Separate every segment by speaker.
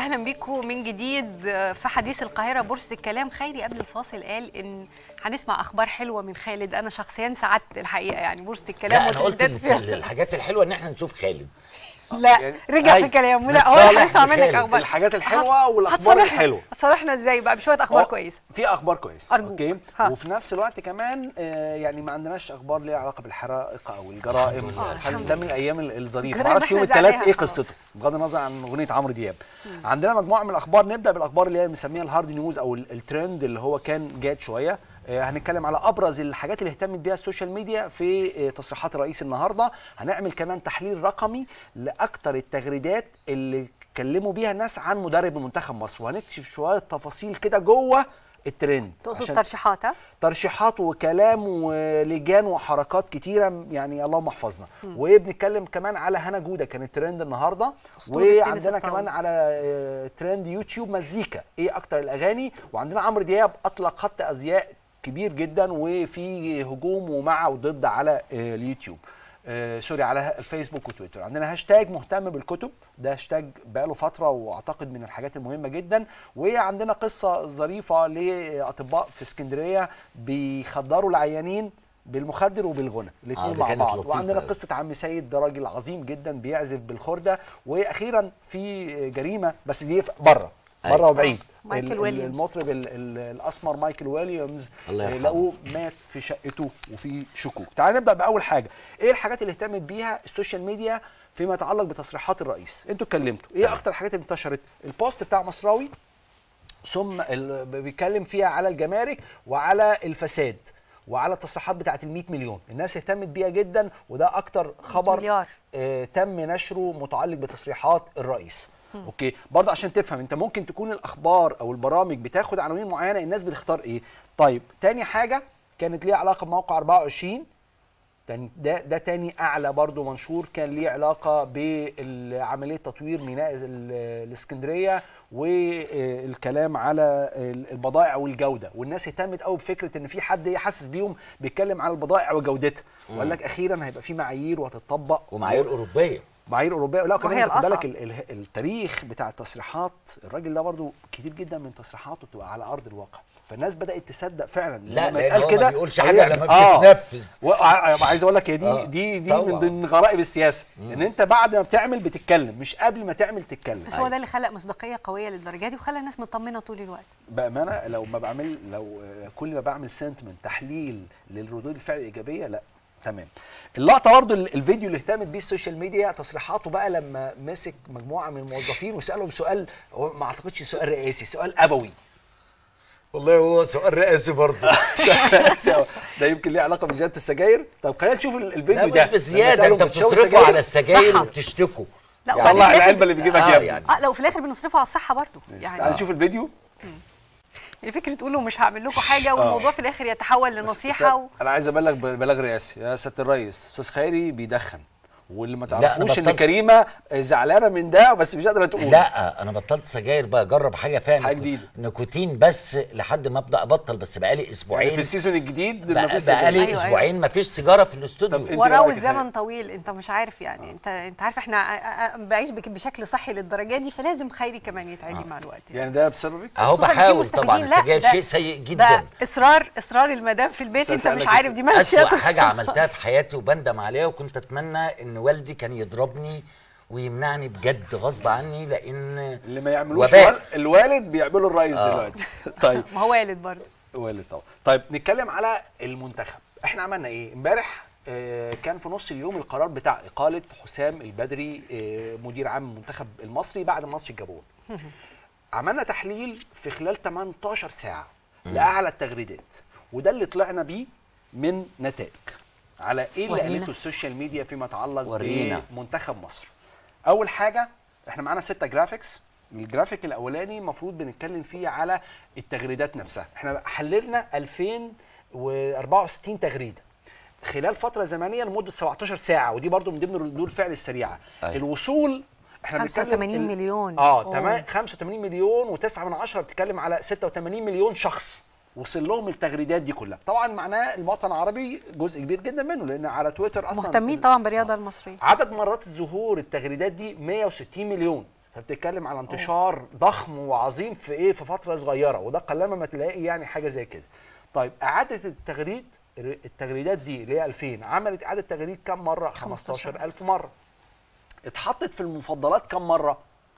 Speaker 1: اهلا بيكم من جديد في حديث القاهره بورصه الكلام خيري قبل الفاصل قال ان هنسمع اخبار حلوه من خالد انا شخصيا سعدت الحقيقه يعني بورصه الكلام
Speaker 2: لا انا قلت
Speaker 1: وتلدات فيها.
Speaker 2: إن الحاجات الحلوه ان احنا نشوف خالد
Speaker 1: لا
Speaker 3: يعني-
Speaker 1: رجع في
Speaker 3: أي.
Speaker 1: كلامه لا هو
Speaker 2: نتصالح
Speaker 1: هيسمع منك
Speaker 2: بخالد.
Speaker 1: اخبار
Speaker 3: الحاجات الحلوة والأخبار
Speaker 1: هتصالحنا-
Speaker 3: الحلوة.
Speaker 1: هتصالحنا ازاي بقى بشويه اخبار
Speaker 3: أه،
Speaker 1: كويسه
Speaker 3: في اخبار كويسه
Speaker 1: أرجوك.
Speaker 3: اوكي
Speaker 1: ها.
Speaker 3: وفي نفس الوقت كمان آه يعني ما عندناش اخبار ليها علاقه بالحرائق او الجرائم
Speaker 2: الحمد لله،
Speaker 1: الحمد
Speaker 3: ده من الايام ال- الظريفه
Speaker 1: الجرائم
Speaker 3: ما اعرفش يوم
Speaker 1: إحنا زعلانين
Speaker 3: الثلاث ايه
Speaker 1: خلاص.
Speaker 3: قصته بغض النظر عن اغنيه عمرو دياب عندنا مجموعه من الاخبار نبدا بالاخبار اللي هي بنسميها الهارد نيوز او ال- الترند اللي هو كان جاد شويه آه، هنتكلم على ابرز الحاجات اللي اهتمت بيها السوشيال ميديا في آه، تصريحات الرئيس النهارده هنعمل كمان تحليل رقمي لاكثر التغريدات اللي اتكلموا بيها الناس عن مدرب منتخب مصر وهنكتشف شويه تفاصيل كده جوه الترند
Speaker 1: تقصد
Speaker 3: عشان
Speaker 1: ترشيحات ها
Speaker 3: ترشيحات وكلام ولجان وحركات كتيره يعني اللهم احفظنا وبنتكلم كمان على هنا جوده كانت ترند النهارده
Speaker 1: أسطورة تنس
Speaker 3: وعندنا
Speaker 1: الطاولة.
Speaker 3: كمان على آه، ترند يوتيوب مزيكا ايه اكتر الاغاني وعندنا عمرو دياب اطلق خط ازياء كبير جدا وفي هجوم ومع وضد على آه، اليوتيوب آه سوري على الفيسبوك وتويتر عندنا هاشتاج مهتم بالكتب ده هاشتاج بقاله فتره واعتقد من الحاجات المهمه جدا وعندنا قصه ظريفه لاطباء في اسكندريه بيخدروا العيانين بالمخدر وبالغنى الاثنين
Speaker 2: آه، دي
Speaker 3: مع
Speaker 2: كانت
Speaker 3: بعض
Speaker 2: لطيفة
Speaker 3: وعندنا
Speaker 2: أوي.
Speaker 3: قصه عم سيد ده راجل عظيم جدا بيعزف بالخرده واخيرا في جريمه بس دي بره
Speaker 2: أيوة.
Speaker 3: بره وبعيد
Speaker 1: مايكل
Speaker 3: ال- ال-
Speaker 1: ويليامز.
Speaker 3: المطرب ال- ال- الاسمر مايكل ويليامز
Speaker 2: الله
Speaker 3: آه،
Speaker 2: يرحمه.
Speaker 3: لقوه مات في شقته وفي شكوك تعال نبدا باول حاجه ايه الحاجات اللي اهتمت بيها السوشيال ميديا فيما يتعلق بتصريحات الرئيس انتوا اتكلمتوا ايه اكتر الحاجات اللي انتشرت البوست بتاع مصراوي ثم ال- بيتكلم فيها على الجمارك وعلى الفساد وعلى التصريحات بتاعه ال 100 مليون الناس اهتمت بيها جدا وده اكتر خبر
Speaker 1: مليار.
Speaker 3: آه تم نشره متعلق بتصريحات الرئيس اوكي برضه عشان تفهم انت ممكن تكون الاخبار او البرامج بتاخد عناوين معينه الناس بتختار ايه طيب تاني حاجه كانت ليها علاقه بموقع 24 تاني ده ده تاني اعلى برضو منشور كان ليه علاقه بعمليه تطوير ميناء ال- الاسكندريه والكلام على ال- البضائع والجوده والناس اهتمت قوي بفكره ان في حد حاسس بيهم بيتكلم على البضائع وجودتها وقال لك اخيرا هيبقى في معايير وهتطبق
Speaker 2: ومعايير اوروبيه
Speaker 3: معايير اوروبيه لا كمان
Speaker 1: وهي
Speaker 3: انت خد
Speaker 1: الأصعب.
Speaker 3: بالك ال- ال- التاريخ بتاع التصريحات الراجل ده برضو كتير جدا من تصريحاته بتبقى على ارض الواقع فالناس بدات تصدق فعلا
Speaker 2: لا،
Speaker 3: لما
Speaker 2: لأن
Speaker 3: يتقال
Speaker 2: هو ما
Speaker 3: كده
Speaker 2: بيقولش
Speaker 3: هي-
Speaker 2: حاجة لما
Speaker 3: آه.
Speaker 2: بتتنفذ.
Speaker 3: وع- عايز اقول لك هي دي
Speaker 2: آه،
Speaker 3: دي دي
Speaker 2: طبعاً.
Speaker 3: من ضمن غرائب السياسه ان انت بعد ما بتعمل بتتكلم مش قبل ما تعمل تتكلم
Speaker 1: بس هو ده اللي خلق مصداقيه قويه للدرجه دي وخلى الناس مطمنه طول الوقت
Speaker 3: بامانه لو ما بعمل لو آه، كل ما بعمل سنتمنت تحليل للردود الفعل الايجابيه لا تمام اللقطه برضو ال- الفيديو اللي اهتمت بيه السوشيال ميديا تصريحاته بقى لما مسك مجموعه من الموظفين وسالهم سؤال هو ما اعتقدش سؤال رئاسي سؤال ابوي
Speaker 2: والله هو سؤال رئاسي برضه
Speaker 3: ده يمكن ليه علاقه بزياده السجاير طب خلينا نشوف ال-
Speaker 2: لا
Speaker 3: الفيديو
Speaker 2: مش
Speaker 3: ده
Speaker 2: بالزياده
Speaker 3: لما
Speaker 2: انت
Speaker 3: سألهم بتشربوا
Speaker 2: بتصرفوا
Speaker 3: سجاير؟
Speaker 2: على السجاير
Speaker 1: صح.
Speaker 2: وبتشتكوا
Speaker 1: لا
Speaker 2: يعني
Speaker 3: طلع
Speaker 1: وبعدين في
Speaker 3: العلبه
Speaker 1: الآخر-
Speaker 3: اللي بيجيبك
Speaker 2: آه
Speaker 3: يا ابني
Speaker 2: يعني.
Speaker 1: اه لا وفي الاخر بنصرفه على الصحه برضه
Speaker 3: تعال
Speaker 1: يعني
Speaker 3: نشوف الفيديو
Speaker 1: يعني فكره تقولوا مش هعمل لكم حاجه والموضوع في الاخر يتحول
Speaker 3: بس-
Speaker 1: لنصيحه و...
Speaker 3: بس انا عايز ابلغ ببلاغ رئاسي يا سياده الرئيس استاذ خيري بيدخن واللي ما
Speaker 2: لا، أنا
Speaker 3: تعرفوش ان
Speaker 2: بطلت.
Speaker 3: كريمه زعلانه من ده بس مش قادره تقول
Speaker 2: لا انا بطلت سجاير بقى اجرب حاجه فيها
Speaker 3: حاجة
Speaker 2: نيكو-
Speaker 3: جديدة.
Speaker 2: نيكوتين بس لحد ما ابدا ابطل بس بقالي اسبوعين
Speaker 3: يعني في السيزون الجديد
Speaker 2: بقى
Speaker 3: مفيش
Speaker 2: بقالي
Speaker 3: سجاير.
Speaker 1: أيوة،
Speaker 2: اسبوعين ما فيش سيجاره في الاستوديو
Speaker 3: طب إنت
Speaker 1: وراه
Speaker 3: رأيك يا
Speaker 1: الزمن
Speaker 3: خالد؟
Speaker 1: طويل انت مش عارف يعني انت انت عارف احنا ع- ع- بعيش بك- بشكل صحي للدرجه دي فلازم خيري كمان يتعدي مع الوقت يعني.
Speaker 3: يعني ده بسببك
Speaker 2: اهو
Speaker 1: خصوصاً في
Speaker 2: بحاول طبعا
Speaker 1: مستفيدين. لا،
Speaker 2: السجاير
Speaker 1: ده-
Speaker 2: شيء سيء
Speaker 1: ده
Speaker 2: جدا
Speaker 1: اصرار اصرار المدام في البيت
Speaker 3: بس
Speaker 1: انت
Speaker 3: أسألك
Speaker 1: مش عارف دي ماشيه
Speaker 2: أسوأ
Speaker 1: طول-
Speaker 2: حاجة عملتها في حياتي وبندم عليها وكنت أتمنى إن والدي كان يضربني ويمنعني بجد غصب عني لأن
Speaker 3: اللي ما يعملوش
Speaker 2: وباء.
Speaker 3: وال... الوالد بيعملوا الرئيس
Speaker 2: آه.
Speaker 3: دلوقتي طيب
Speaker 1: ما هو والد برضه
Speaker 3: والد طبعا طيب نتكلم على المنتخب احنا عملنا ايه امبارح آه، كان في نص اليوم القرار بتاع اقاله حسام البدري آه، مدير عام المنتخب المصري بعد ماتش الجابون عملنا تحليل في خلال 18 ساعه لاعلى التغريدات وده اللي طلعنا بيه من نتائج على ايه اللي
Speaker 1: ورينا.
Speaker 3: قالته السوشيال ميديا فيما يتعلق
Speaker 2: ورينا.
Speaker 3: بمنتخب مصر اول حاجه احنا معانا ستة جرافيكس الجرافيك الاولاني المفروض بنتكلم فيه على التغريدات نفسها احنا حللنا 2064 تغريده خلال فتره زمنيه لمده 17 ساعه ودي برضو من ضمن ردود الفعل السريعه
Speaker 2: أيوة.
Speaker 3: الوصول احنا بنتكلم
Speaker 1: 85
Speaker 3: ال-
Speaker 1: مليون.
Speaker 3: اه
Speaker 1: أوه.
Speaker 3: تمام 85 مليون و9 من عشرة بتتكلم على 86 مليون شخص وصل لهم التغريدات دي كلها طبعا معناه المواطن العربي جزء كبير جدا منه لان على تويتر اصلا
Speaker 1: مهتمين طبعا بالرياضه المصريه
Speaker 3: عدد مرات ظهور التغريدات دي 160 مليون فبتتكلم على انتشار ضخم وعظيم في ايه في فتره صغيره وده قلما ما تلاقي يعني حاجه زي كده طيب اعاده التغريد التغريدات دي اللي هي 2000 عملت اعاده تغريد كم مره 15000 مره اتحطت في المفضلات كم مره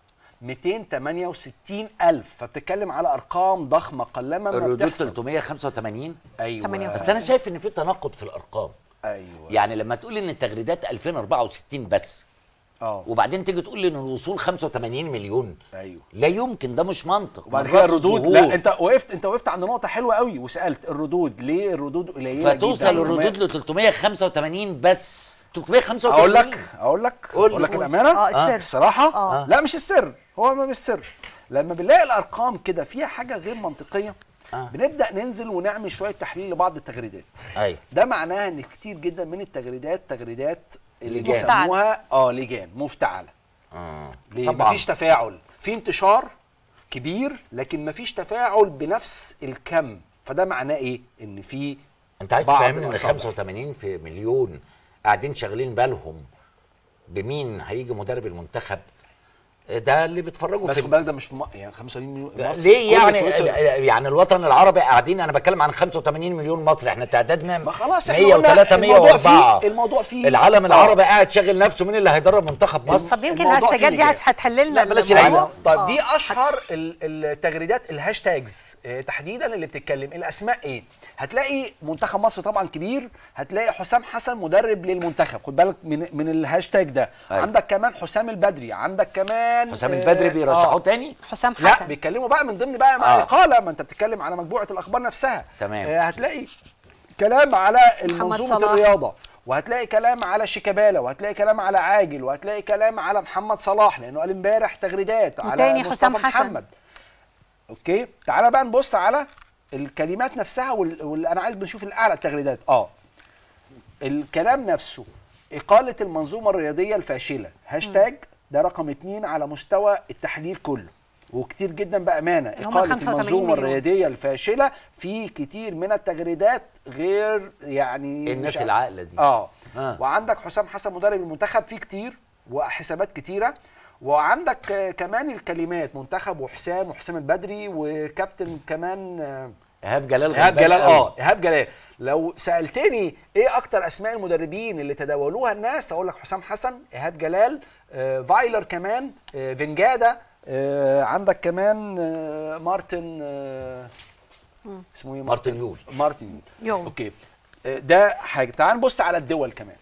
Speaker 3: 268 ألف فبتتكلم على أرقام ضخمة قلما ما
Speaker 2: الردود
Speaker 3: بتحصل
Speaker 2: 385
Speaker 3: أيوة
Speaker 1: 58.
Speaker 2: بس انا شايف ان في تناقض في الارقام
Speaker 3: أيوة
Speaker 2: يعني لما تقول ان التغريدات 2064 بس
Speaker 3: اه
Speaker 2: وبعدين تيجي تقول لي ان الوصول 85 مليون
Speaker 3: أيوه
Speaker 2: لا يمكن ده مش منطق
Speaker 3: وبعد
Speaker 2: مرات
Speaker 3: كده الردود
Speaker 2: الظهور.
Speaker 3: لا انت وقفت انت وقفت عند نقطه حلوه قوي وسالت الردود ليه الردود قليله
Speaker 2: فتوصل
Speaker 3: جداً؟
Speaker 2: الردود ل 385 بس 385
Speaker 3: اقول لك اقول لك
Speaker 2: قول
Speaker 3: اقول لك
Speaker 2: قول.
Speaker 3: الامانه
Speaker 1: اه السر
Speaker 3: بصراحه
Speaker 1: آه.
Speaker 3: لا مش السر هو ما مش سر لما بنلاقي الارقام كده فيها حاجه غير منطقيه
Speaker 2: آه.
Speaker 3: بنبدا ننزل ونعمل شويه تحليل لبعض التغريدات
Speaker 2: ايوه
Speaker 3: ده معناها ان كتير جدا من التغريدات تغريدات اللي
Speaker 2: لجان.
Speaker 3: بيسموها اه لجان مفتعله
Speaker 2: آه.
Speaker 3: ليه؟
Speaker 2: طبعا
Speaker 3: مفيش تفاعل في انتشار كبير لكن مفيش تفاعل بنفس الكم فده معناه ايه ان في
Speaker 2: انت عايز
Speaker 3: بعض
Speaker 2: تفهمني ان
Speaker 3: الأصابع.
Speaker 2: 85 في مليون قاعدين شاغلين بالهم بمين هيجي مدرب المنتخب ده اللي بيتفرجوا
Speaker 3: بس
Speaker 2: في
Speaker 3: خد بالك ده مش في م- يعني 85 مليون مصر
Speaker 2: ليه
Speaker 3: كل
Speaker 2: يعني
Speaker 3: كويتر.
Speaker 2: يعني الوطن العربي قاعدين انا بتكلم عن 85 مليون مصري احنا تعدادنا
Speaker 3: ما خلاص احنا
Speaker 2: 103
Speaker 3: قلنا الموضوع
Speaker 2: 104
Speaker 3: فيه الموضوع فيه
Speaker 2: العالم
Speaker 3: آه.
Speaker 2: العربي قاعد شاغل نفسه مين اللي هيدرب منتخب مصر
Speaker 1: طب يمكن
Speaker 3: الموضوع
Speaker 1: الهاشتاجات
Speaker 3: فيه
Speaker 1: دي
Speaker 3: لجان.
Speaker 1: هت- هتحل لنا
Speaker 2: لا، بلاش
Speaker 1: الموضوع.
Speaker 2: العيب.
Speaker 3: طيب
Speaker 1: آه.
Speaker 3: دي اشهر ال- التغريدات الهاشتاجز آه، تحديدا اللي بتتكلم الاسماء ايه هتلاقي منتخب مصر طبعا كبير هتلاقي حسام حسن مدرب للمنتخب خد بالك من من الهاشتاج ده
Speaker 2: أيوة.
Speaker 3: عندك كمان حسام البدري عندك كمان
Speaker 2: حسام
Speaker 3: آه،
Speaker 2: البدري بيرشحوه
Speaker 3: آه.
Speaker 2: تاني
Speaker 1: حسام
Speaker 3: لا
Speaker 1: حسن
Speaker 3: بيتكلموا بقى من ضمن بقى مع
Speaker 2: آه.
Speaker 3: اقاله ما انت بتتكلم على مجموعه الاخبار نفسها
Speaker 2: تمام.
Speaker 3: آه هتلاقي كلام على المنظومه
Speaker 1: صلاح.
Speaker 3: الرياضه وهتلاقي كلام على شيكابالا وهتلاقي كلام على عاجل وهتلاقي كلام على محمد صلاح لانه قال امبارح تغريدات على
Speaker 1: وتاني
Speaker 3: مصطفى
Speaker 1: حسام حسن.
Speaker 3: محمد اوكي تعالى بقى نبص على الكلمات نفسها وال... وال... انا عايز بنشوف الاعلى التغريدات اه الكلام نفسه إقالة المنظومة الرياضية الفاشلة هاشتاج ده رقم اتنين على مستوى التحليل كله وكتير جدا بأمانة
Speaker 1: اللي هم
Speaker 3: إقالة
Speaker 1: 85
Speaker 3: المنظومة
Speaker 1: مليون.
Speaker 3: الرياضية الفاشلة في كتير من التغريدات غير يعني
Speaker 2: الناس
Speaker 3: مش-
Speaker 2: العاقلة دي.
Speaker 3: اه,
Speaker 2: آه.
Speaker 3: وعندك حسام حسن مدرب المنتخب في كتير وحسابات كتيرة وعندك آه، كمان الكلمات منتخب وحسام وحسام البدري وكابتن كمان آه،
Speaker 2: ايهاب جلال
Speaker 3: ايهاب
Speaker 2: غلبان
Speaker 3: جلال
Speaker 2: قوي.
Speaker 3: اه ايهاب جلال لو سالتني ايه اكتر اسماء المدربين اللي تداولوها الناس اقول لك حسام حسن ايهاب جلال آه فايلر كمان آه فينجادا آه عندك كمان آه مارتن آه اسمه ايه
Speaker 2: مارتن يول.
Speaker 3: مارتن يول
Speaker 1: يول.
Speaker 3: اوكي آه ده حاجه تعال نبص على الدول كمان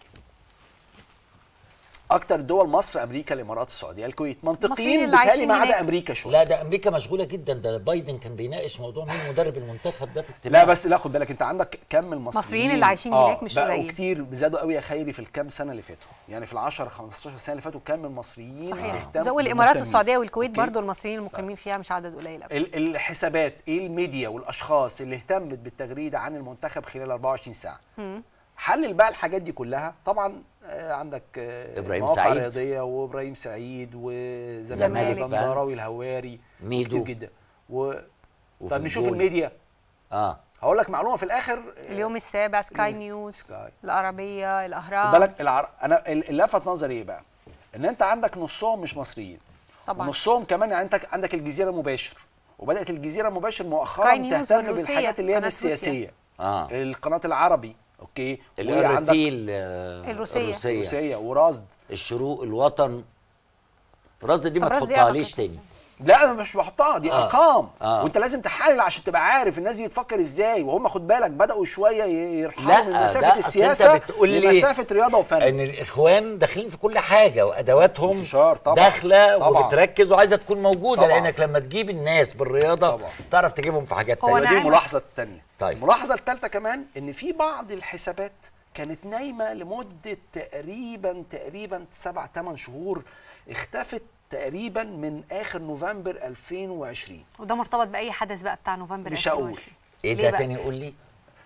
Speaker 3: اكتر دول مصر امريكا الامارات السعوديه الكويت
Speaker 1: المصريين
Speaker 3: منطقيين
Speaker 1: اللي
Speaker 3: بالتالي
Speaker 1: عايشين
Speaker 3: ما عدا
Speaker 1: هناك.
Speaker 3: امريكا شويه
Speaker 2: لا ده امريكا مشغوله جدا ده بايدن كان بيناقش موضوع مين مدرب المنتخب ده في اجتماع
Speaker 3: لا بس لا خد بالك انت عندك كم المصريين
Speaker 1: المصريين اللي عايشين هناك مش
Speaker 3: بقوا
Speaker 1: قليل.
Speaker 3: كتير زادوا قوي يا خيري في الكام سنه اللي فاتوا يعني في ال 10 15 سنه اللي فاتوا كم المصريين
Speaker 1: صحيح
Speaker 3: اهتموا
Speaker 1: زي الامارات
Speaker 3: بالمهتمين.
Speaker 1: والسعوديه والكويت
Speaker 3: أوكي؟
Speaker 1: برضو المصريين المقيمين فيها مش عدد قليل أوي.
Speaker 3: ال- الحسابات ايه الميديا والاشخاص اللي اهتمت بالتغريده عن المنتخب خلال 24 ساعه حلل بقى الحاجات دي كلها طبعا آه، عندك آه،
Speaker 2: إبراهيم
Speaker 3: مواقع
Speaker 2: سعيد.
Speaker 3: رياضيه وابراهيم سعيد وزمالك
Speaker 1: زمالك.
Speaker 3: البندراوي الهواري
Speaker 2: ميدو.
Speaker 3: كتير جدا و...
Speaker 2: وفي
Speaker 3: طب نشوف
Speaker 2: الجول.
Speaker 3: الميديا
Speaker 2: اه
Speaker 3: هقول لك معلومه في الاخر آه،
Speaker 1: اليوم السابع سكاي
Speaker 3: اليوم-
Speaker 1: نيوز
Speaker 3: سكاي.
Speaker 1: العربيه
Speaker 3: خد
Speaker 1: الاهرام
Speaker 3: بالك العر... انا ال- اللي لفت نظري ايه بقى؟ ان انت عندك نصهم مش مصريين
Speaker 1: طبعا
Speaker 3: ونصهم كمان يعني انت عندك الجزيره مباشر وبدات الجزيره مباشر مؤخرا
Speaker 1: سكاي نيوز
Speaker 3: تهتم
Speaker 1: والروسية،
Speaker 3: بالحاجات اللي هي
Speaker 1: قناة
Speaker 3: مش سياسيه
Speaker 2: اه
Speaker 3: القناه العربي اوكي
Speaker 2: الار
Speaker 3: وعندك
Speaker 2: تي
Speaker 1: الروسية.
Speaker 2: الروسيه
Speaker 3: الروسيه ورصد
Speaker 2: الشروق الوطن رصد دي ما
Speaker 1: طب رصد إيه
Speaker 2: تحطها
Speaker 1: علاقة؟
Speaker 2: ليش تاني
Speaker 3: لا انا مش بحطها دي
Speaker 2: آه.
Speaker 3: ارقام
Speaker 2: آه.
Speaker 3: وانت لازم تحلل عشان تبقى عارف الناس دي بتفكر ازاي وهم خد بالك بداوا شويه ي- يرحلوا
Speaker 2: لا،
Speaker 3: من
Speaker 2: ده
Speaker 3: مسافه
Speaker 2: أصل
Speaker 3: السياسه
Speaker 2: أنت بتقول لي
Speaker 3: لمسافه رياضه وفن
Speaker 2: ان الاخوان داخلين في كل حاجه وادواتهم
Speaker 3: انتشار طبعا.
Speaker 2: داخله
Speaker 3: طبعا.
Speaker 2: وبتركز وعايزه تكون موجوده
Speaker 3: طبعا.
Speaker 2: لانك لما تجيب الناس بالرياضه
Speaker 3: طبعا.
Speaker 2: تعرف تجيبهم في حاجات
Speaker 1: هو
Speaker 2: تانية
Speaker 1: أنا
Speaker 3: دي
Speaker 1: عارف.
Speaker 3: الملاحظه الثانيه
Speaker 2: طيب.
Speaker 3: الملاحظه الثالثه كمان ان في بعض الحسابات كانت نايمه لمده تقريبا تقريبا سبع ثمان شهور اختفت تقريبا من اخر نوفمبر 2020
Speaker 1: وده مرتبط باي حدث بقى بتاع نوفمبر
Speaker 3: مش هقول.
Speaker 1: 2020.
Speaker 2: ايه
Speaker 1: ليه
Speaker 2: ده
Speaker 1: بقى؟
Speaker 2: تاني قول لي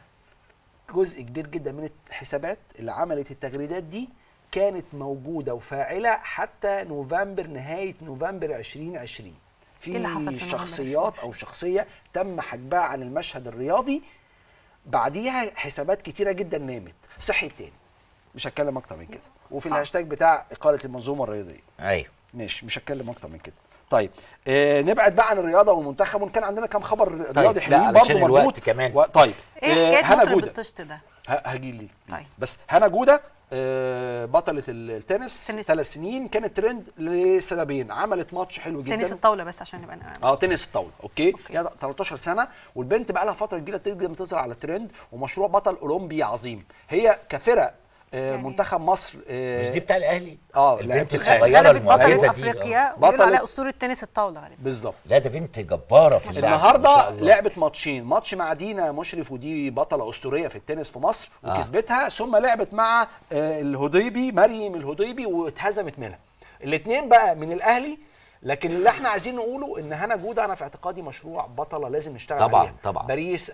Speaker 3: جزء كبير جدا من الحسابات اللي عملت التغريدات دي كانت موجوده وفاعله حتى نوفمبر نهايه نوفمبر 2020 في
Speaker 1: إيه اللي حصل في نوفمبر
Speaker 3: شخصيات او شخصيه تم حجبها عن المشهد الرياضي بعديها حسابات كتيره جدا نامت صحي تاني مش هتكلم اكتر من كده وفي الهاشتاج بتاع اقاله المنظومه الرياضيه
Speaker 2: ايوه
Speaker 3: ماشي مش هتكلم اكتر من كده طيب آه نبعد بقى عن الرياضه والمنتخب وان كان عندنا كام خبر رياضي
Speaker 2: لا،
Speaker 3: حلوين
Speaker 2: علشان
Speaker 3: برضه
Speaker 2: الوقت
Speaker 3: مربوط
Speaker 2: كمان.
Speaker 3: و... طيب
Speaker 1: ايه حكايه
Speaker 3: هنا
Speaker 1: مطرب
Speaker 3: جوده
Speaker 1: الطشت ده
Speaker 3: هاجي لي
Speaker 1: طيب.
Speaker 3: بس هنا جوده آه، بطلة التنس
Speaker 1: تنس.
Speaker 3: ثلاث سنين كانت ترند لسببين عملت ماتش حلو جدا
Speaker 1: تنس الطاوله بس عشان نبقى نعرف.
Speaker 3: اه تنس الطاوله اوكي, أوكي. 13 سنه والبنت بقى لها فتره كبيره تقدر تظهر على الترند ومشروع بطل اولمبي عظيم هي كفرق آه
Speaker 1: يعني
Speaker 3: منتخب مصر آه
Speaker 2: مش دي بتاع الاهلي
Speaker 3: آه،
Speaker 2: البنت
Speaker 3: لعبت-
Speaker 2: الصغيره
Speaker 1: غلبت بطلة
Speaker 2: المميزه دي
Speaker 1: افريقيا
Speaker 2: آه.
Speaker 1: ويقولوا
Speaker 3: بطلة-
Speaker 1: عليها اسطوره تنس الطاوله غالبا
Speaker 3: بالظبط
Speaker 2: لا ده بنت جباره في اللعب ما
Speaker 3: النهارده
Speaker 2: شاء الله.
Speaker 3: لعبت ماتشين ماتش مع دينا مشرف ودي بطله اسطوريه في التنس في مصر
Speaker 2: آه.
Speaker 3: وكسبتها ثم لعبت مع آه، الهضيبي مريم الهضيبي واتهزمت منها الاثنين بقى من الاهلي لكن اللي احنا عايزين نقوله ان هنا جوده انا في اعتقادي مشروع بطله لازم نشتغل
Speaker 2: طبعاً،
Speaker 3: عليها
Speaker 2: طبعاً.
Speaker 3: باريس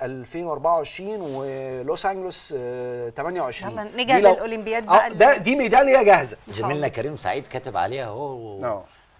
Speaker 3: 2024 ولوس انجلوس آه، 28
Speaker 1: يلا
Speaker 3: دي
Speaker 1: نجهز
Speaker 3: لو-
Speaker 1: للأولمبياد
Speaker 3: آه،
Speaker 1: بقى
Speaker 3: ده دي ميداليه جاهزه
Speaker 1: شاء
Speaker 2: زميلنا
Speaker 1: الله.
Speaker 2: كريم سعيد كاتب عليها اهو
Speaker 3: اه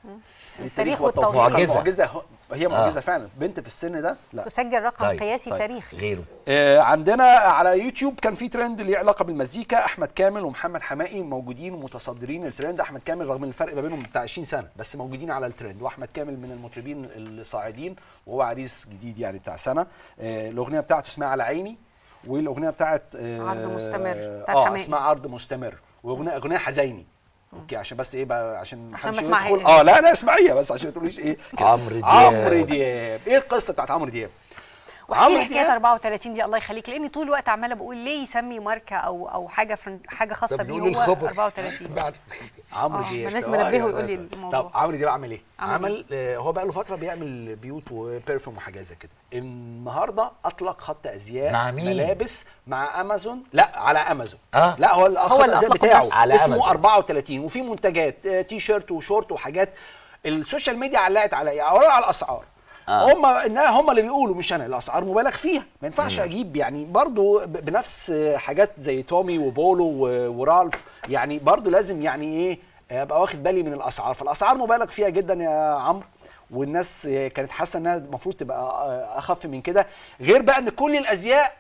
Speaker 1: التاريخ
Speaker 3: والتوفيق.
Speaker 1: والتوفيق.
Speaker 2: معجزة.
Speaker 3: معجزه هي معجزه فعلا بنت في السن ده لا
Speaker 1: تسجل رقم
Speaker 2: طيب،
Speaker 1: قياسي
Speaker 3: طيب.
Speaker 1: تاريخي
Speaker 2: غيره
Speaker 3: آه، عندنا على يوتيوب كان في ترند ليه علاقه بالمزيكا احمد كامل ومحمد حمائي موجودين ومتصدرين الترند احمد كامل رغم الفرق ما بينهم بتاع 20 سنه بس موجودين على الترند واحمد كامل من المطربين الصاعدين وهو عريس جديد يعني بتاع سنه آه، الاغنيه بتاعته اسمها على عيني والاغنيه بتاعت آه،
Speaker 1: عرض مستمر بتاعت
Speaker 3: اه
Speaker 1: حمائي.
Speaker 3: اسمها عرض مستمر واغنيه اغنيه حزيني اوكي عشان بس ايه بقى عشان
Speaker 1: عشان
Speaker 3: محدش
Speaker 1: ما اسمعها
Speaker 3: يدخل
Speaker 1: إيه.
Speaker 3: اه لا انا اسمعيها بس عشان ما تقوليش ايه كده.
Speaker 2: عمرو دياب.
Speaker 3: عمرو دياب ايه القصه بتاعت عمرو دياب
Speaker 1: واحكي
Speaker 3: عمرو
Speaker 1: لي حكايه
Speaker 3: دياب
Speaker 1: 34 دي الله يخليك لاني طول الوقت عماله بقول ليه يسمي ماركه او او حاجه فرن حاجه خاصه
Speaker 2: طب
Speaker 1: بيه
Speaker 2: نقول
Speaker 1: هو
Speaker 2: الخبر
Speaker 1: 34
Speaker 3: عمرو
Speaker 1: آه،
Speaker 3: دياب
Speaker 1: ما لازم
Speaker 3: آه،
Speaker 1: أنبهه
Speaker 3: يا
Speaker 1: ويقول لي
Speaker 3: باشا.
Speaker 1: الموضوع.
Speaker 3: طب عمرو دياب عمل ايه؟
Speaker 1: عمل
Speaker 3: عمل آه هو بقى له فتره بيعمل بيوت وبرفيوم وحاجات زي كده النهارده اطلق خط ازياء
Speaker 2: مع مين؟
Speaker 3: ملابس مع امازون لا على امازون
Speaker 2: آه.
Speaker 3: لا هو
Speaker 1: هو
Speaker 3: خط
Speaker 1: اللي
Speaker 3: الازياء
Speaker 1: أطلقه
Speaker 3: بتاعه
Speaker 1: بنفسه.
Speaker 2: على
Speaker 3: اسمه
Speaker 2: أمازون.
Speaker 3: 34 وفي منتجات آه تي شيرت وشورت وحاجات السوشيال ميديا علقت على ايه؟ علقت على الاسعار
Speaker 2: آه.
Speaker 3: هم انها هم اللي بيقولوا مش انا الاسعار مبالغ فيها ما ينفعش اجيب يعني برضو ب- بنفس حاجات زي تومي وبولو و- ورالف يعني برضو لازم يعني ايه ابقى واخد بالي من الاسعار فالاسعار مبالغ فيها جدا يا عمرو والناس كانت حاسه انها المفروض تبقى اخف من كده غير بقى ان كل الازياء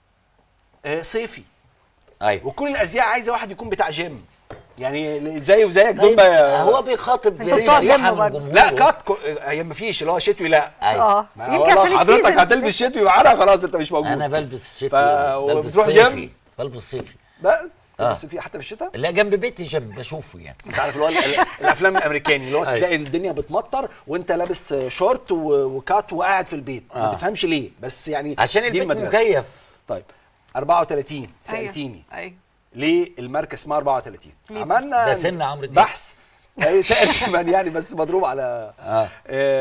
Speaker 3: آه، صيفي
Speaker 2: ايوه
Speaker 3: وكل الازياء عايزه واحد يكون بتاع جيم يعني زي وزيك دول
Speaker 2: طيب
Speaker 3: بقى
Speaker 2: هو بيخاطب
Speaker 1: انتوا بتوع جيم
Speaker 2: شريحة من
Speaker 1: برضه.
Speaker 2: جمهوره.
Speaker 3: لا كات كو- هي ما فيش اللي هو شتوي لا
Speaker 2: أيوة.
Speaker 1: اه
Speaker 3: ما
Speaker 1: يمكن
Speaker 3: والله
Speaker 1: عشان
Speaker 3: حضرتك
Speaker 1: السيزون
Speaker 3: هتلبس شتوي معانا خلاص انت مش موجود
Speaker 2: انا بلبس شتوي
Speaker 3: ف-
Speaker 2: بلبس
Speaker 3: وبتروح
Speaker 2: صيفي
Speaker 3: جيم؟
Speaker 2: بلبس صيفي
Speaker 3: بس
Speaker 2: آه.
Speaker 3: بس في حتى في الشتاء
Speaker 2: لا جنب بيتي جيم بشوفه يعني
Speaker 3: انت عارف اللي هو ال- ال- الافلام الامريكاني اللي هو
Speaker 2: أيوة.
Speaker 3: تلاقي الدنيا بتمطر وانت لابس شورت و- وكات وقاعد في البيت ما
Speaker 2: آه.
Speaker 3: تفهمش ليه بس يعني
Speaker 2: عشان
Speaker 3: دي
Speaker 2: البيت
Speaker 3: المدرسة.
Speaker 2: مكيف
Speaker 3: طيب 34
Speaker 1: أيوة.
Speaker 3: سالتيني
Speaker 1: ايوه
Speaker 3: ليه الماركه اسمها 34
Speaker 1: ليه؟
Speaker 3: عملنا
Speaker 2: ده سن عمرو دياب.
Speaker 3: بحث أي تقريبا يعني بس مضروب على
Speaker 2: آه.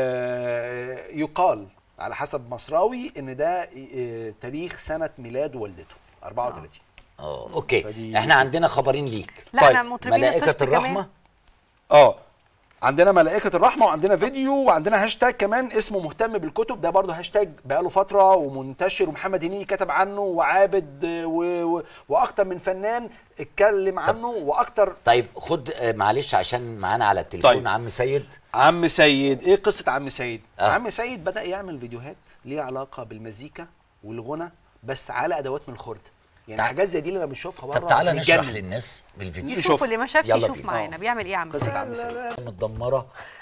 Speaker 3: آه يقال على حسب مصراوي ان ده آه تاريخ سنه ميلاد والدته 34
Speaker 2: اه اوكي
Speaker 3: فدي-
Speaker 2: احنا عندنا خبرين ليك
Speaker 1: لا
Speaker 3: طيب،
Speaker 1: انا مطربين
Speaker 2: ملائكة
Speaker 1: الطشت
Speaker 2: الرحمة
Speaker 1: كمان
Speaker 3: اه عندنا ملائكة الرحمة وعندنا فيديو وعندنا هاشتاج كمان اسمه مهتم بالكتب ده برضه هاشتاج بقاله فترة ومنتشر ومحمد هنيدي كتب عنه وعابد آه، و... و... واكتر من فنان اتكلم عنه واكتر
Speaker 2: طيب خد آه، معلش عشان معانا على التليفون
Speaker 3: طيب.
Speaker 2: عم سيد
Speaker 3: عم سيد ايه قصة عم سيد؟
Speaker 2: آه.
Speaker 3: آه. عم سيد بدأ يعمل فيديوهات ليها علاقة بالمزيكا والغنى بس على ادوات من الخردة يعني
Speaker 2: تع-
Speaker 3: حاجات زي دي لما بنشوفها بره
Speaker 2: طب تعالى نشرح
Speaker 3: بنتجنن.
Speaker 2: للناس بالفيديو
Speaker 3: نشوف.
Speaker 1: يشوفوا اللي ما شافش
Speaker 2: يلا
Speaker 1: يشوف
Speaker 2: بينا.
Speaker 1: معانا بيعمل ايه يا عم
Speaker 3: قصة
Speaker 1: سيد؟
Speaker 3: عم سيد
Speaker 2: متدمرة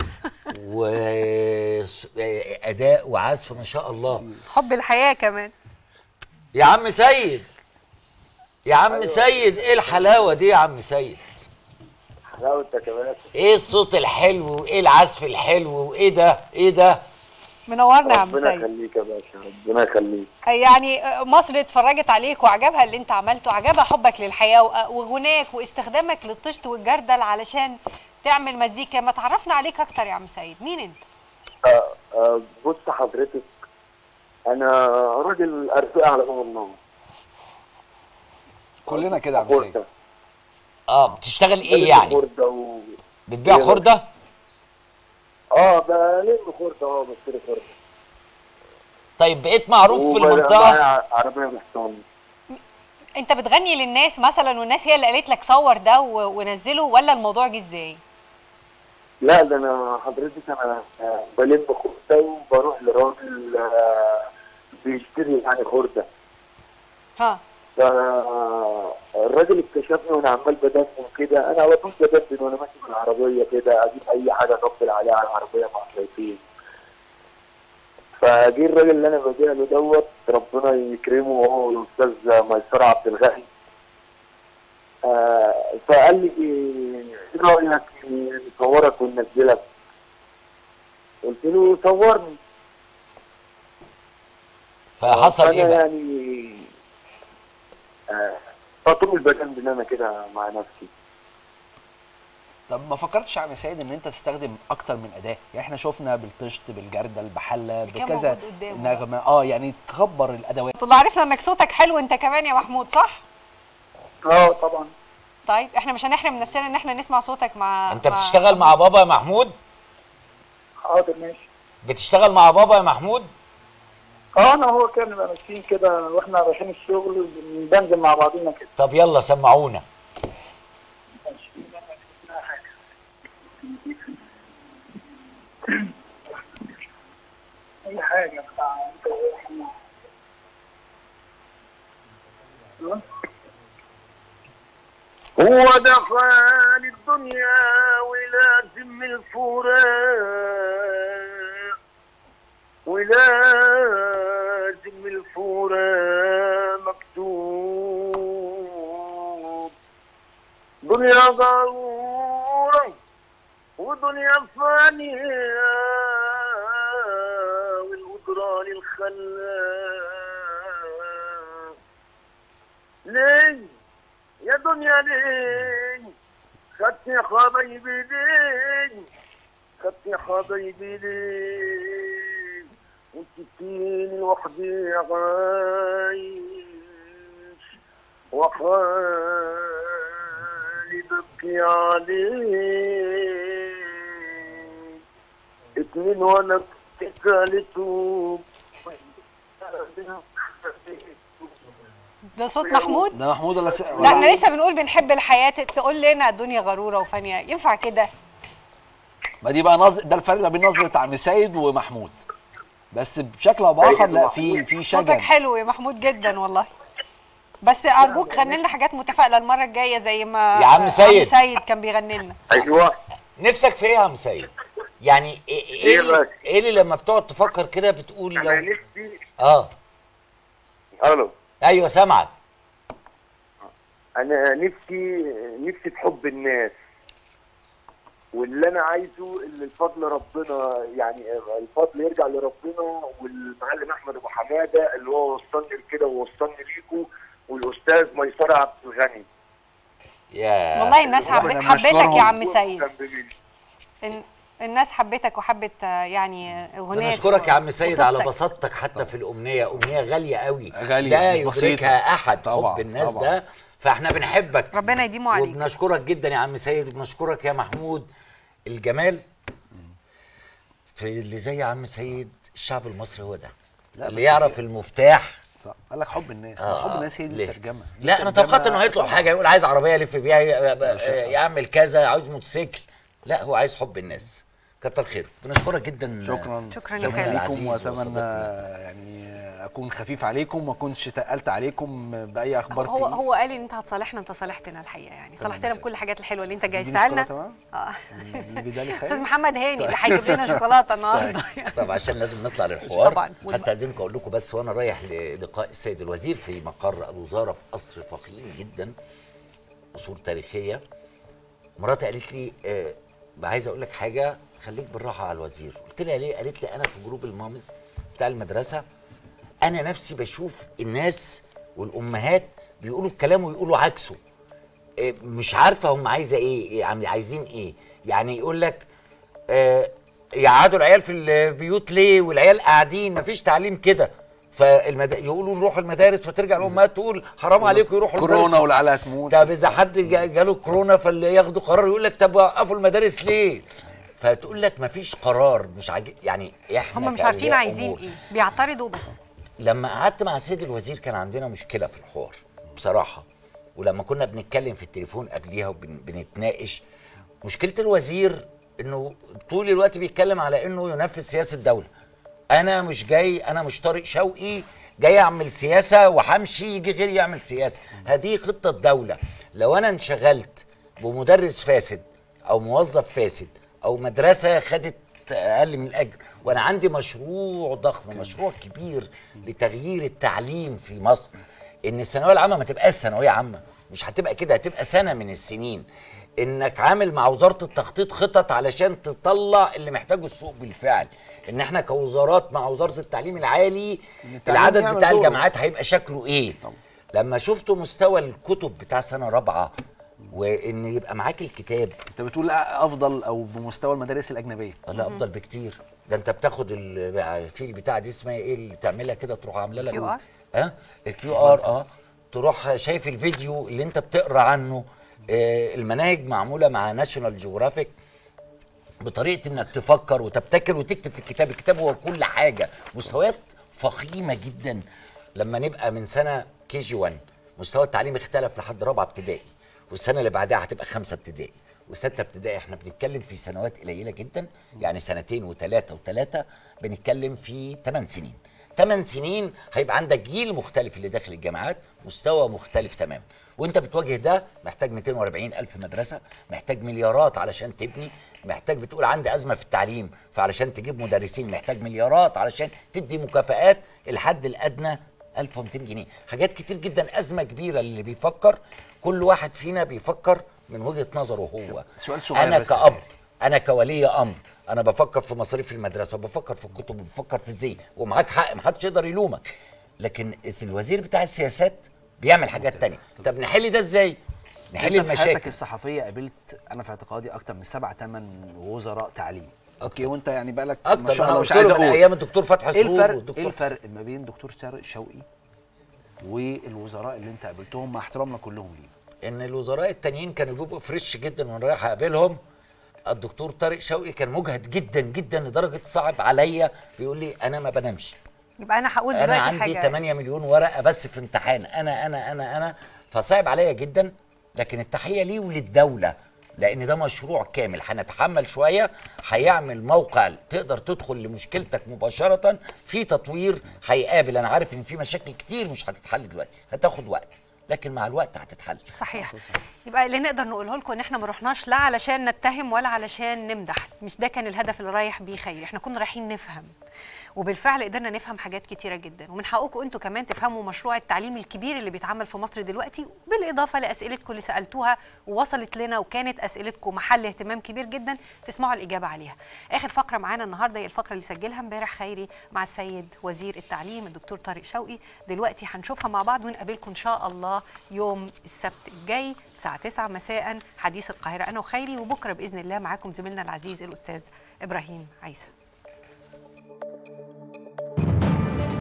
Speaker 2: واداء وعزف ما شاء الله
Speaker 1: حب الحياه كمان
Speaker 2: يا عم سيد يا عم سيد ايه الحلاوه دي يا عم سيد
Speaker 4: حلاوتك يا باشا
Speaker 2: ايه الصوت الحلو وايه العزف الحلو وايه ده ايه ده
Speaker 1: منورنا يا عم
Speaker 4: ربنا
Speaker 1: سيد
Speaker 4: يخليك يا باشا ربنا يخليك
Speaker 1: يعني مصر اتفرجت عليك وعجبها اللي انت عملته عجبها حبك للحياه و- وغناك واستخدامك للطشت والجردل علشان تعمل مزيكا ما تعرفنا عليك اكتر يا عم سيد مين انت
Speaker 4: آه آه بص حضرتك انا راجل ارزاق على باب الله
Speaker 3: كلنا كده يا عم سيد
Speaker 4: خردة
Speaker 2: اه بتشتغل ايه يعني
Speaker 4: خردة و...
Speaker 2: بتبيع خرده
Speaker 4: اه بلم خردة اه بشتري خردة
Speaker 2: طيب بقيت معروف في
Speaker 4: وبقى
Speaker 2: المنطقه
Speaker 4: معايا عربية محترمة
Speaker 1: انت بتغني للناس مثلا والناس هي اللي قالت لك صور ده و- ونزله ولا الموضوع جه ازاي
Speaker 4: لا ده انا حضرتك انا آه، بلم خردة وبروح لراجل آه، بيشتري يعني خردة
Speaker 1: ها
Speaker 4: فالراجل اكتشفني وانا عمال بدندن كده انا على طول بدندن وانا ماشي بالعربيه كده اجيب اي حاجه اطبل عليها على العربيه مع فجه الراجل اللي انا بديع له دوت ربنا يكرمه هو والاستاذ ميسر عبد الغني آه فقال لي ايه رايك نصورك وننزلك قلت له صورني
Speaker 2: فحصل
Speaker 4: فأنا
Speaker 2: ايه بقى
Speaker 4: يعني آه فطول البدن ان انا كده مع نفسي
Speaker 3: طب ما فكرتش يا عم سيد ان انت تستخدم اكتر من اداه يعني احنا شفنا بالطشت بالجردل بحله
Speaker 1: كان
Speaker 3: بكذا
Speaker 1: موجود قدامه.
Speaker 3: نغمه اه يعني تكبر الادوات
Speaker 1: طلع عرفنا انك صوتك حلو انت كمان يا محمود صح
Speaker 4: اه طبعا
Speaker 1: طيب احنا مش هنحرم نفسنا ان احنا نسمع صوتك مع
Speaker 2: انت بتشتغل مع بابا يا محمود
Speaker 4: حاضر ماشي
Speaker 2: بتشتغل مع بابا يا محمود
Speaker 4: اه انا هو كان نبقى ماشيين كده واحنا رايحين الشغل بننزل مع بعضينا كده
Speaker 2: طب يلا سمعونا
Speaker 4: اي حاجه بتاع هو دخل الدنيا ولازم الفراق ولازم الفراق مكتوب دنيا ضرورة ودنيا فانية والقدرة للخلاق ليه يا دنيا ليه خدت يا حبايبي ليه خدت يا حبايبي ليه وسبتيني لوحدي عايش وحالي ببكي عليك اتنين وانا اتكالته
Speaker 1: ده صوت محمود
Speaker 3: ده محمود ولا س...
Speaker 1: لا احنا لسه بنقول بنحب الحياه تقول لنا الدنيا غروره وفانيه ينفع كده
Speaker 3: ما دي بقى نظر ده الفرق ما بين نظره عم سيد ومحمود بس بشكل او باخر لا في في
Speaker 1: صوتك
Speaker 3: شجن
Speaker 1: حلو يا محمود جدا والله بس ارجوك غني لنا حاجات متفائله المره الجايه زي ما
Speaker 2: يا عم سيد.
Speaker 1: عم سيد كان بيغني لنا
Speaker 4: ايوه
Speaker 2: نفسك في ايه يا عم سيد يعني ايه
Speaker 4: إيه
Speaker 2: ايه اللي,
Speaker 4: بس؟
Speaker 2: إيه اللي لما بتقعد تفكر كده بتقول
Speaker 4: انا
Speaker 2: لو
Speaker 4: نفسي
Speaker 2: اه
Speaker 4: الو
Speaker 2: ايوه سامعك
Speaker 4: انا نفسي نفسي في حب الناس واللي انا عايزه اللي الفضل ربنا يعني الفضل يرجع لربنا والمعلم احمد ابو حماده اللي هو وصلني لكده ووصلني ليكوا والاستاذ ميسره عبد الغني
Speaker 2: يا
Speaker 1: والله الناس حب...
Speaker 3: ربنا
Speaker 1: حبتك
Speaker 3: يشكرهم.
Speaker 1: يا عم سيد
Speaker 4: جنب مني.
Speaker 1: ال- الناس حبتك وحبت آه، يعني اغنيه
Speaker 2: بنشكرك يا عم سيد على
Speaker 1: خطوبتك.
Speaker 2: بساطتك حتى في الامنيه امنيه غاليه قوي
Speaker 3: غالية،
Speaker 2: لا
Speaker 3: مش
Speaker 2: يدركها
Speaker 3: بسيطة.
Speaker 2: احد
Speaker 3: طبعاً،
Speaker 2: حب الناس
Speaker 3: طبعاً.
Speaker 2: ده فاحنا بنحبك
Speaker 1: ربنا يديمه عليك
Speaker 2: وبنشكرك جدا يا عم سيد وبنشكرك يا محمود الجمال في اللي زي عم سيد الشعب المصري هو ده
Speaker 3: لا،
Speaker 2: اللي
Speaker 3: بس
Speaker 2: يعرف
Speaker 3: في-
Speaker 2: المفتاح
Speaker 3: صح. قال لك حب الناس
Speaker 2: آه،
Speaker 3: ما حب الناس هي دي
Speaker 2: ليه؟
Speaker 3: الترجمه دي
Speaker 2: لا انا
Speaker 3: الترجمة
Speaker 2: توقعت انه هيطلب
Speaker 3: طبعاً.
Speaker 2: حاجه يقول عايز عربيه الف بيها ي-
Speaker 3: شكراً.
Speaker 2: يعمل كذا عاوز موتوسيكل لا هو عايز حب الناس كتر خير بنشكرك جدا
Speaker 3: شكرا
Speaker 1: شكراً يا
Speaker 2: زميلنا
Speaker 1: خالد.
Speaker 2: العزيز
Speaker 3: ليكم واتمنى
Speaker 2: وصديقنا.
Speaker 3: يعني اكون خفيف عليكم ما اكونش تقلت عليكم باي اخبار
Speaker 1: هو
Speaker 3: تقيل.
Speaker 1: هو قال ان انت هتصالحنا انت صالحتنا الحقيقه يعني صالحتنا
Speaker 3: مساء.
Speaker 1: بكل الحاجات الحلوه اللي انت
Speaker 3: اديني
Speaker 1: جهزتها لنا
Speaker 3: شوكولاتة بقى؟
Speaker 1: اه
Speaker 3: البدالي خير
Speaker 1: استاذ محمد هاني اللي هيجيب لنا شوكولاته النهارده
Speaker 2: طب عشان لازم نطلع للحوار
Speaker 1: طبعاً.
Speaker 2: هستاذنكم اقول لكم بس وانا رايح للقاء السيد الوزير في مقر الوزاره في قصر فخيم جدا قصور تاريخيه مراتي قالت لي آه عايز اقول لك حاجه خليك بالراحه على الوزير قلت لها ليه قالت لي انا في جروب المامز بتاع المدرسه انا نفسي بشوف الناس والامهات بيقولوا الكلام ويقولوا عكسه إيه، مش عارفه هم عايزه ايه إيه عم- عايزين ايه يعني يقول لك آه، يقعدوا العيال في البيوت ليه والعيال قاعدين مفيش تعليم كده فالمد... يقولوا نروح المدارس فترجع الامهات تقول حرام عليكم يروحوا
Speaker 3: كورونا
Speaker 2: المدارس.
Speaker 3: والعيال تموت
Speaker 2: طب اذا حد جا- جاله كورونا فاللي ياخدوا قرار يقول لك طب وقفوا المدارس ليه فتقول لك مفيش قرار مش عاجب يعني احنا
Speaker 1: هم مش عارفين
Speaker 2: كأولياء
Speaker 1: عايزين
Speaker 2: أمور.
Speaker 1: ايه بيعترضوا بس
Speaker 2: لما قعدت مع السيد الوزير كان عندنا مشكله في الحوار بصراحه ولما كنا بنتكلم في التليفون قبليها وبنتناقش مشكله الوزير انه طول الوقت بيتكلم على انه ينفذ سياسه الدوله انا مش جاي انا مش طارق شوقي جاي اعمل سياسه وهمشي يجي غيري يعمل سياسه هذه خطه دوله لو انا انشغلت بمدرس فاسد او موظف فاسد او مدرسه خدت اقل من الاجر وانا عندي مشروع ضخم مشروع كبير لتغيير التعليم في مصر ان الثانويه العامه ما تبقاش ثانويه عامه مش هتبقى كده هتبقى سنه من السنين انك عامل مع وزاره التخطيط خطط علشان تطلع اللي محتاجه السوق بالفعل ان احنا كوزارات مع وزاره التعليم العالي
Speaker 3: التعليم
Speaker 2: العدد
Speaker 3: يعمل
Speaker 2: بتاع
Speaker 3: دوره.
Speaker 2: الجامعات هيبقى شكله ايه
Speaker 3: طبعا.
Speaker 2: لما شفتوا مستوى الكتب بتاع سنه رابعه وان يبقى معاك الكتاب
Speaker 3: انت بتقول افضل او بمستوى المدارس الاجنبيه
Speaker 2: لا افضل بكتير ده انت بتاخد ال- في البتاع دي اسمها ايه اللي تعملها كده تروح عامله لك
Speaker 1: QR؟
Speaker 2: اه الكيو ار اه تروح شايف الفيديو اللي انت بتقرا عنه آه المناهج معموله مع ناشونال جيوغرافيك بطريقه انك تفكر وتبتكر وتكتب في الكتاب الكتاب هو كل حاجه مستويات فخيمه جدا لما نبقى من سنه كي جي 1 مستوى التعليم اختلف لحد رابعه ابتدائي والسنه اللي بعدها هتبقى خمسه ابتدائي وسته ابتدائي احنا بنتكلم في سنوات قليله جدا يعني سنتين وثلاثه وثلاثه بنتكلم في ثمان سنين ثمان سنين هيبقى عندك جيل مختلف اللي داخل الجامعات مستوى مختلف تماما وانت بتواجه ده محتاج 240 الف مدرسه محتاج مليارات علشان تبني محتاج بتقول عندي ازمه في التعليم فعلشان تجيب مدرسين محتاج مليارات علشان تدي مكافآت الحد الادنى 1200 جنيه حاجات كتير جدا ازمه كبيره اللي بيفكر كل واحد فينا بيفكر من وجهه نظره هو
Speaker 3: سؤال صغير
Speaker 2: انا
Speaker 3: بس يا
Speaker 2: كأب
Speaker 3: خالد.
Speaker 2: انا كولي امر انا بفكر في مصاريف المدرسه وبفكر في الكتب وبفكر في الزي ومعاك حق محدش يقدر يلومك لكن الوزير بتاع السياسات بيعمل حاجات تانية طب نحل ده ازاي نحل
Speaker 3: انت في حياتك
Speaker 2: المشاكل
Speaker 3: الصحفيه قابلت انا في اعتقادي اكتر من سبع ثمان وزراء تعليم اوكي وانت يعني بالك ما
Speaker 2: اكتر
Speaker 3: شاء
Speaker 2: انا
Speaker 3: الله
Speaker 2: مش
Speaker 3: مش عايز
Speaker 2: من
Speaker 3: اقول
Speaker 2: ايام الدكتور فتحي
Speaker 3: ايه
Speaker 2: سرور
Speaker 3: الفرق
Speaker 2: والدكتور
Speaker 3: ايه الفرق ما بين دكتور طارق شوقي والوزراء اللي انت قابلتهم مع احترامنا كلهم ليهم
Speaker 2: ان الوزراء التانيين كانوا بيبقوا فريش جدا وانا رايح اقابلهم الدكتور طارق شوقي كان مجهد جدا جدا لدرجه صعب عليا بيقول لي انا ما بنامش
Speaker 1: يبقى انا هقول
Speaker 2: انا
Speaker 1: دلوقتي
Speaker 2: عندي
Speaker 1: حاجه
Speaker 2: 8 مليون ورقه بس في امتحان انا انا انا انا فصعب عليا جدا لكن التحيه ليه وللدوله لان ده مشروع كامل هنتحمل شويه هيعمل موقع تقدر تدخل لمشكلتك مباشره في تطوير هيقابل انا عارف ان في مشاكل كتير مش هتتحل دلوقتي هتاخد وقت لكن مع الوقت هتتحل
Speaker 1: صحيح يبقى اللي نقدر نقوله لكم ان احنا ما رحناش لا علشان نتهم ولا علشان نمدح مش ده كان الهدف اللي رايح بيه خير احنا كنا رايحين نفهم وبالفعل قدرنا نفهم حاجات كتيره جدا ومن حقكم انتوا كمان تفهموا مشروع التعليم الكبير اللي بيتعمل في مصر دلوقتي بالاضافه لاسئلتكم اللي سالتوها ووصلت لنا وكانت اسئلتكم محل اهتمام كبير جدا تسمعوا الاجابه عليها اخر فقره معانا النهارده هي الفقره اللي سجلها امبارح خيري مع السيد وزير التعليم الدكتور طارق شوقي دلوقتي هنشوفها مع بعض ونقابلكم ان شاء الله يوم السبت الجاي الساعه 9 مساء حديث القاهره انا وخيري وبكره باذن الله معاكم زميلنا العزيز الاستاذ ابراهيم عيسى